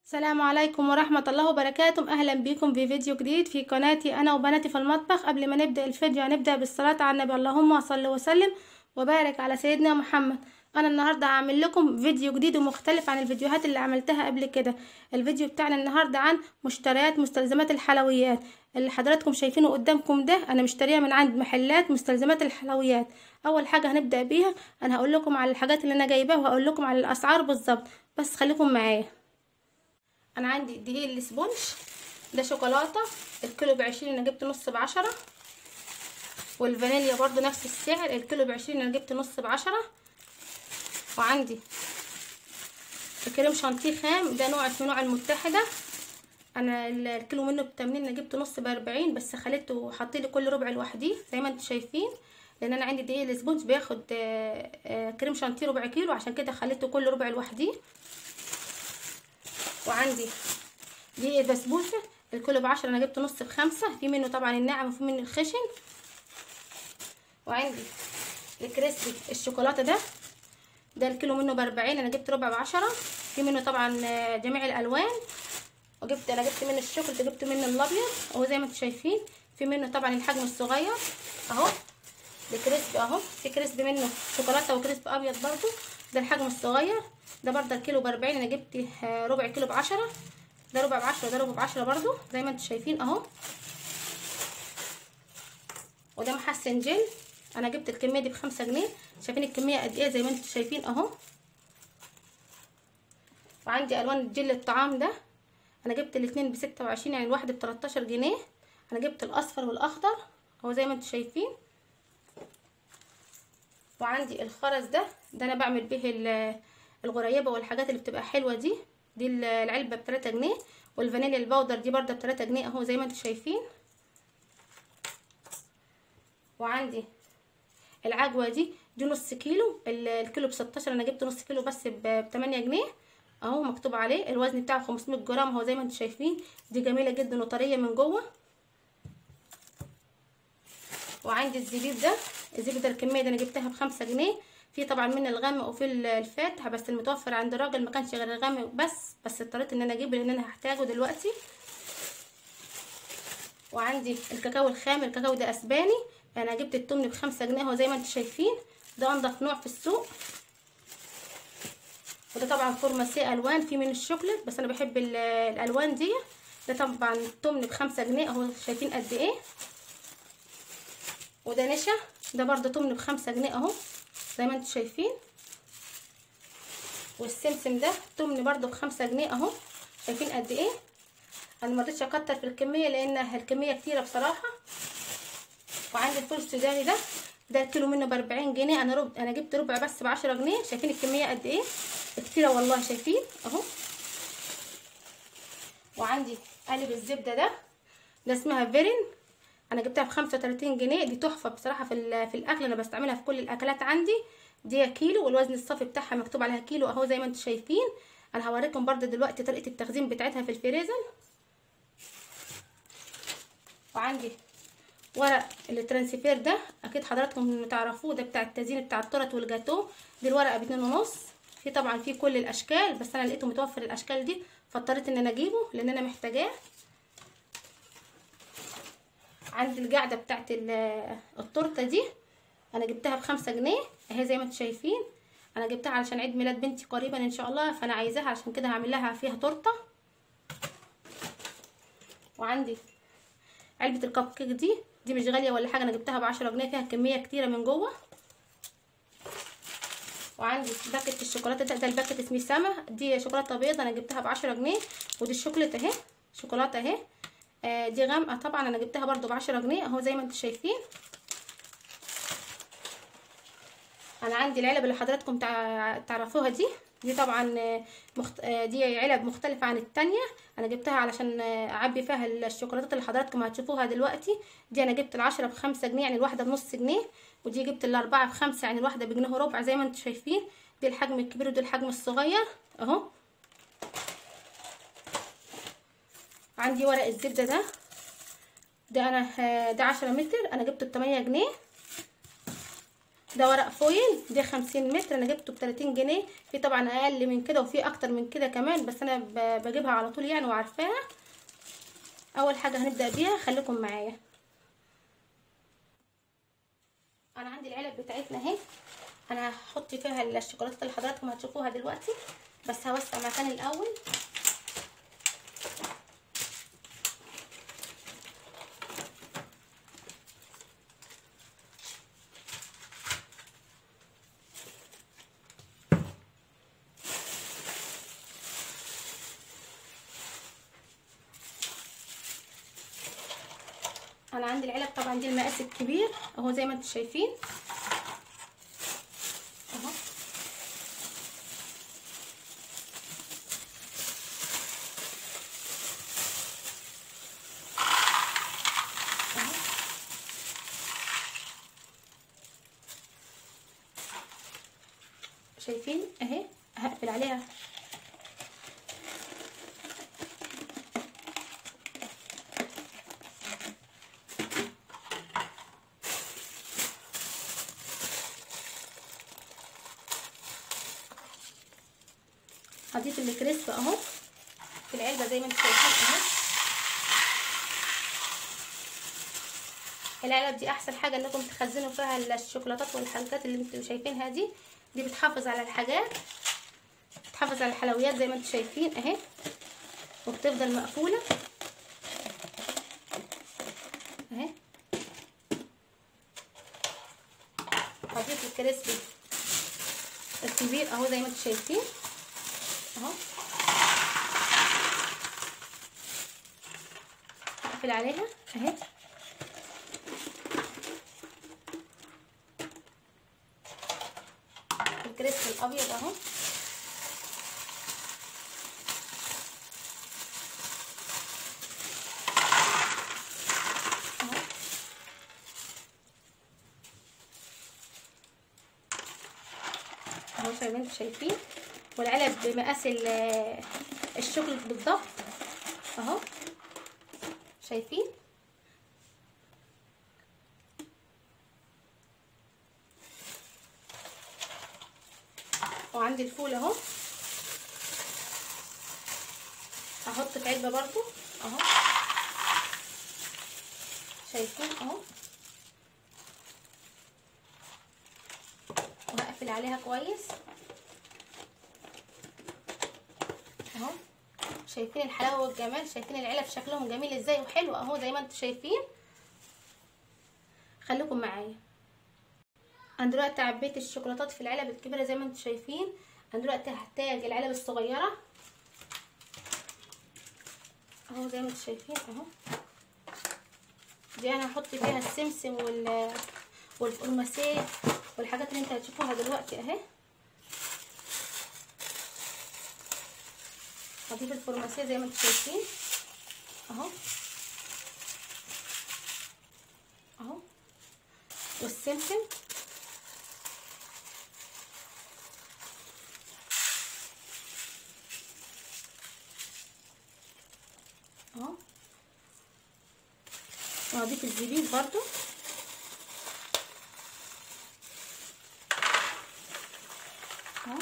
السلام عليكم ورحمة الله وبركاته أهلا بكم في فيديو جديد في قناتي أنا وبناتي في المطبخ قبل ما نبدأ الفيديو هنبدأ بالصلاة على النبي اللهم صل وسلم وبارك على سيدنا محمد أنا النهاردة هعمل لكم فيديو جديد ومختلف عن الفيديوهات اللي عملتها قبل كده الفيديو بتاعنا النهاردة عن مشتريات مستلزمات الحلويات اللي حضراتكم شايفينه قدامكم ده أنا مشتريها من عند محلات مستلزمات الحلويات أول حاجة هنبدأ بيها أنا هقول لكم على الحاجات اللي أنا جايباها وهقول لكم على الأسعار بالظبط بس خليكم معايا انا عندي دقيق الاسبونج ده شوكولاته الكيلو بعشرين انا جبت نص بعشرة والفانيليا برضو نفس السعر الكيلو بعشرين انا جبت نص بعشرة وعندي الكريم شانتيه خام ده نوع اسمه نوع المتحده انا الكيلو منه بتمانين انا جبت نص باربعين بس خليته وحطيت كل ربع لوحديه زي ما انتم شايفين لان انا عندي دقيق الاسبونج بياخد كريم شانتيه ربع كيلو عشان كده خليته كل ربع لوحديه وعندي دي البسبوسه الكيلو بعشرة انا جبت نص بخمسة في منه طبعا الناعم وفي منه الخشن وعندي الكريسبي الشوكولاته ده ده الكيلو منه باربعين انا جبت ربع بعشرة في منه طبعا جميع الالوان وجبت انا جبت منه الشوكولاته جبت منه الابيض اهو زي ما انتم شايفين في منه طبعا الحجم الصغير اهو ده كريسبي اهو في كريسبي منه شوكولاته وكريسبي ابيض برضو ده الحجم الصغير ده برضه الكيلو باربعين انا جبت ربع كيلو بعشرة ده ربع بعشرة ده ربع بعشرة برضو زي ما انتم شايفين اهو وده محسن جل انا جبت الكميه دي بخمسة جنيه شايفين الكميه قد ايه زي ما انتم شايفين اهو وعندي الوان جل الطعام ده انا جبت الاتنين بستة وعشرين يعني الواحد بتلاتاشر جنيه انا جبت الاصفر والاخضر اهو زي ما انتم شايفين وعندي الخرز ده ده انا بعمل به الغريبه والحاجات اللي بتبقى حلوه دي دي العلبه بتلاتة جنيه والفانيليا البودر دي برده بتلاتة جنيه اهو زي ما انتم شايفين وعندي العجوه دي دي نص كيلو الكيلو بستاشر انا جبت نص كيلو بس بتمانية جنيه اهو مكتوب عليه الوزن بتاعه خمسمية جرام اهو زي ما انتم شايفين دي جميله جدا وطريه من جوه وعندي الزبيب ده الزبيب ده الكميه دي انا جبتها بخمسة جنيه في طبعا من الغامق وفي الفاتح بس المتوفر عند الراجل ما كانش غير الغامق بس بس اضطريت ان انا اجيبه لان انا هحتاجه دلوقتي وعندي الكاكاو الخام الكاكاو ده اسباني انا جبت التمن بخمسة جنيه اهو زي ما انتم شايفين ده انضف نوع في السوق وده طبعا فورماسي الوان في من الشوكليت بس انا بحب الالوان دي ده طبعا التمن بخمسة جنيه اهو شايفين قد ايه وده نشا ده برضه تمن بخمسة جنيه اهو زي ما انتم شايفين والسمسم ده تمن برضه بخمسة جنيه اهو شايفين قد ايه انا مرضتش اكتر في الكميه لان الكميه كتيره بصراحه وعندي الفول السوداني ده ده الكيلو منه باربعين جنيه انا ربع انا جبت ربع بس بعشرة جنيه شايفين الكميه قد ايه كتيره والله شايفين اهو وعندي قالب الزبده ده ده اسمها فيرين انا جبتها بخمسة وتلاتين جنيه دي تحفه بصراحه في في الاكل انا بستعملها في كل الاكلات عندي دي كيلو والوزن الصافي بتاعها مكتوب عليها كيلو اهو زي ما انتم شايفين انا هوريكم برده دلوقتي طريقه التخزين بتاعتها في الفريزر وعندي ورق الترانسفير ده اكيد حضراتكم تعرفوه ده بتاع التزيين بتاع التورت والجاتو دي الورقه باتنين ونص في طبعا في كل الاشكال بس انا لقيته متوفر الاشكال دي فاضطريت ان انا اجيبه لان انا محتاجاه عندي القاعده بتاعت التورته دي انا جبتها بخمسة جنيه اهي زي ما انتم شايفين انا جبتها علشان عيد ميلاد بنتي قريبا ان شاء الله فانا عايزاها عشان كده هعمل لها فيها تورته وعندي علبه الكب كيك دي دي مش غاليه ولا حاجه انا جبتها بعشرة جنيه فيها كميه كتيره من جوه وعندي باكت الشوكولاته ده, ده الباكت اسمه سما دي شوكولاته بيضه انا جبتها بعشرة جنيه ودي الشوكولاته اهي شوكولاته اهي آه دي غامقه طبعا انا جبتها برضو بعشرة جنيه اهو زي ما انتم شايفين انا عندي العلب اللي حضراتكم تعرفوها دي دي طبعا مخت... دي علب مختلفة عن التانية انا جبتها علشان اعبي فيها الشوكولاتات اللي حضراتكم هتشوفوها دلوقتي دي انا جبت العشرة بخمسة جنيه يعني الواحدة بنص جنيه ودي جبت الاربعة بخمسة يعني الواحدة بجنيه وربع زي ما انتم شايفين دي الحجم الكبير ودي الحجم الصغير اهو عندي ورق الزبدة ده ده انا ده عشرة متر انا جبته بتمانية جنيه ده ورق فويل دي خمسين متر انا جبته بتلاتين جنيه في طبعا اقل من كده وفي اكتر من كده كمان بس انا بجيبها على طول يعني وعارفاها اول حاجه هنبدا بيها خليكم معايا انا عندي العلب بتاعتنا اهي انا هحط فيها الشوكولاتات اللي حضراتكم هتشوفوها دلوقتي بس هوسع مكان الاول انا عندي العلب طبعا دي المقاس الكبير اهو زي ما انتم شايفين اهو اهو شايفين اهي هقفل عليها هضيف الكريسب اهو في العلبه زي ما انتم شايفين اهو العلب دي احسن حاجه انكم تخزنوا فيها الشوكولاتات والحلويات اللي انتم شايفينها دي دي بتحافظ على الحاجات بتحافظ على الحلويات زي ما انتم شايفين اهي وبتفضل مقفوله اهي هضيف الكريسبي الكبير اهو زي ما انتم شايفين اهو هقفل عليها اهي الكريسب الابيض اهو اهو اهو زي ما انتم شايفين والعلب بمقاس الشوكولات بالظبط اهو شايفين وعندي الفول اهو هحط في علبه برضو اهو شايفين اهو وهقفل عليها كويس اهو شايفين الحلاوه والجمال شايفين العلب شكلهم جميل ازاي وحلو اهو زي ما انتم شايفين خليكم معايا انا دلوقتي عبيت الشوكولاتات في العلب الكبيره زي ما انتم شايفين انا دلوقتي هحتاج العلب الصغيره اهو زي ما انتم شايفين اهو دي انا هحط فيها السمسم وال والفورماسيه والحاجات اللي انتوا هتشوفوها دلوقتي اهي هضيف الفورماسيه زي ما انتم شايفين اهو اهو والسمسم اهو وهضيف الزبيب برضو اهو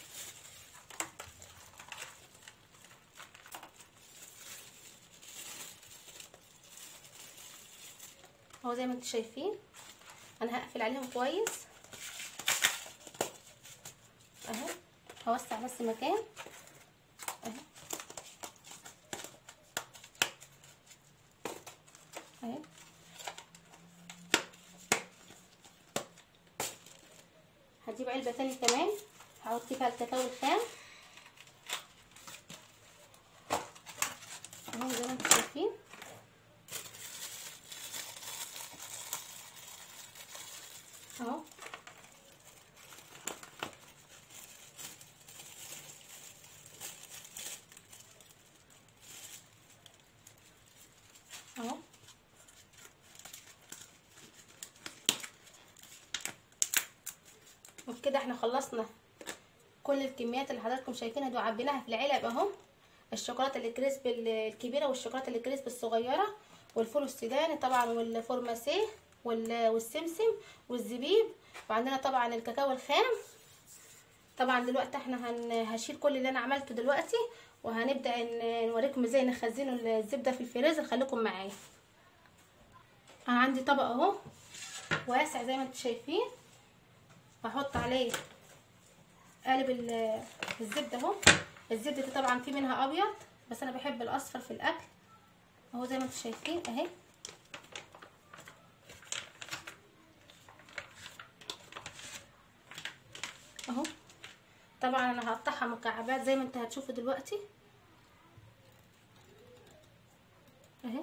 اهو زي ما انتم شايفين انا هقفل عليهم كويس اهو هوسع بس مكان اهو اهي هجيب علبه تاني كمان هحط فيها الكاكاو الخام اهو زي ما انتم شايفين اهو اهو وبكده احنا خلصنا كل الكميات اللي حضراتكم شايفينها دي وعبيناها في العلب اهو الشوكولاته الكريسب الكبيره والشوكولاته الكريسب الصغيره والفول السوداني طبعا والفورماسيه والسمسم والزبيب وعندنا طبعا الكاكاو الخام طبعا دلوقتي احنا هن... هشيل كل اللي انا عملته دلوقتي وهنبدا ن- نوريكم ازاي نخزنوا الزبده في الفريزر خليكم معايا انا عندي طبق اهو واسع زي ما انتم شايفين هحط عليه قالب ال- الزبده اهو الزبده دي طبعا في منها ابيض بس انا بحب الاصفر في الاكل اهو زي ما انتم شايفين اهي اهو طبعا انا هقطعها مكعبات زي ما انت هتشوفوا دلوقتي اهي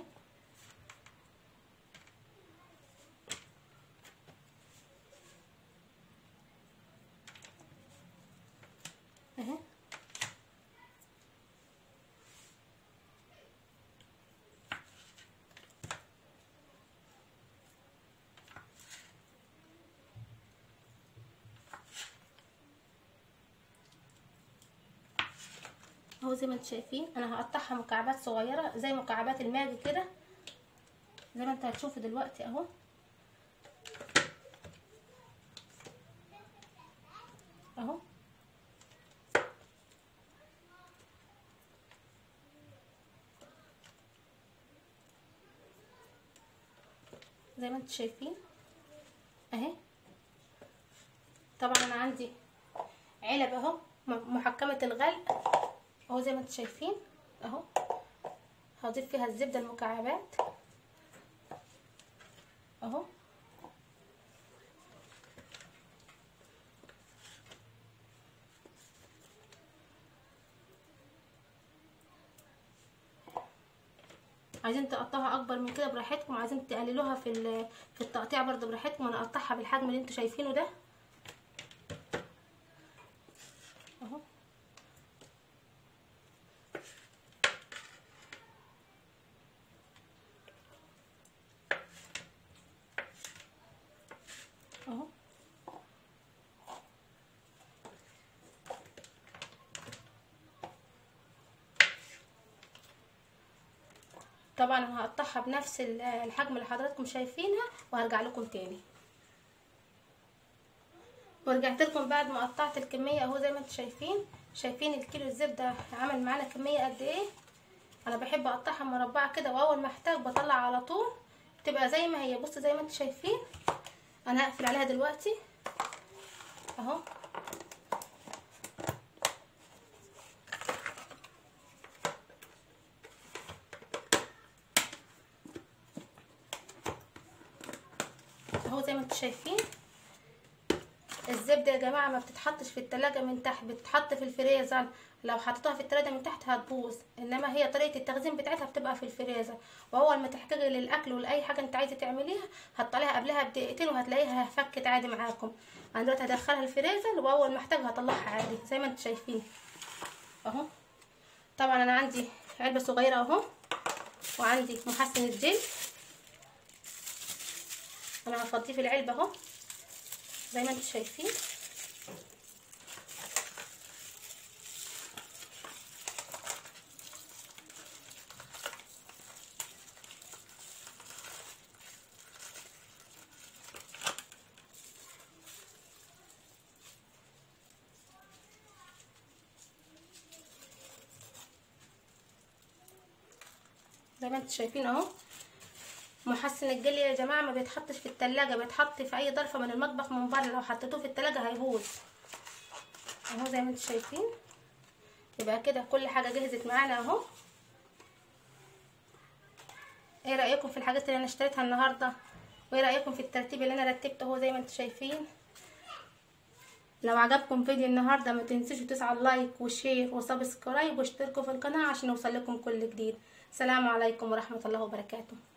اهي اهو زي ما انتم شايفين انا هقطعها مكعبات صغيره زي مكعبات الماجي كده زي ما انت هتشوفوا دلوقتي اهو اهو زي ما انتم شايفين اهي طبعا انا عندي علب اهو م- محكمه الغلق اهو زي ما انتم شايفين اهو هضيف فيها الزبده المكعبات اهو عايزين تقطعوها اكبر من كده براحتكم عايزين تقللوها في ال- في التقطيع برضو براحتكم انا اقطعها بالحجم اللي انتوا شايفينه ده اهو اهو طبعا انا هقطعها بنفس ال- الحجم اللي حضراتكم شايفينها وهرجع لكم تاني ورجعت لكم بعد ما قطعت الكميه اهو زي ما انتم شايفين شايفين الكيلو الزبده عمل معانا كميه قد ايه انا بحب اقطعها مربعه كده واول ما احتاج بطلع على طول تبقى زي ما هي بصوا زي ما انتم شايفين انا هقفل عليها دلوقتي اهو اهو زي ما انتم شايفين الزبده يا جماعه ما بتتحطش في التلاجة من تحت بتتحط في الفريزر لو حطيتها في التلاجة من تحت هتبوظ انما هي طريقه التخزين بتاعتها بتبقى في الفريزر واول ما تحتاجي للاكل ولاي حاجه انت عايزه تعمليها هتطلعيها قبلها بدقيقتين وهتلاقيها فكت عادي معاكم انا دلوقتي هدخلها الفريزر واول ما احتاجها هطلعها عادي زي ما انتم شايفين اهو طبعا انا عندي علبه صغيره اهو وعندي محسن الجلد انا هفضيه في العلبه اهو زي ما انتم شايفين زي ما انتم شايفين اهو محسن الجلي يا جماعه ما بيتحطش في التلاجة بيتحط في اي ظرفه من المطبخ من بره لو حطيتوه في التلاجة هيبوظ اهو زي ما انتم شايفين يبقى كده كل حاجه جهزت معانا اهو ايه رايكم في الحاجات اللي انا اشتريتها النهارده وايه رايكم في الترتيب اللي انا رتبته اهو زي ما انتم شايفين لو عجبكم فيديو النهارده ما تنسوش تسعوا لايك وشير وسبسكرايب واشتركوا في القناه عشان يوصل لكم كل جديد سلام عليكم ورحمه الله وبركاته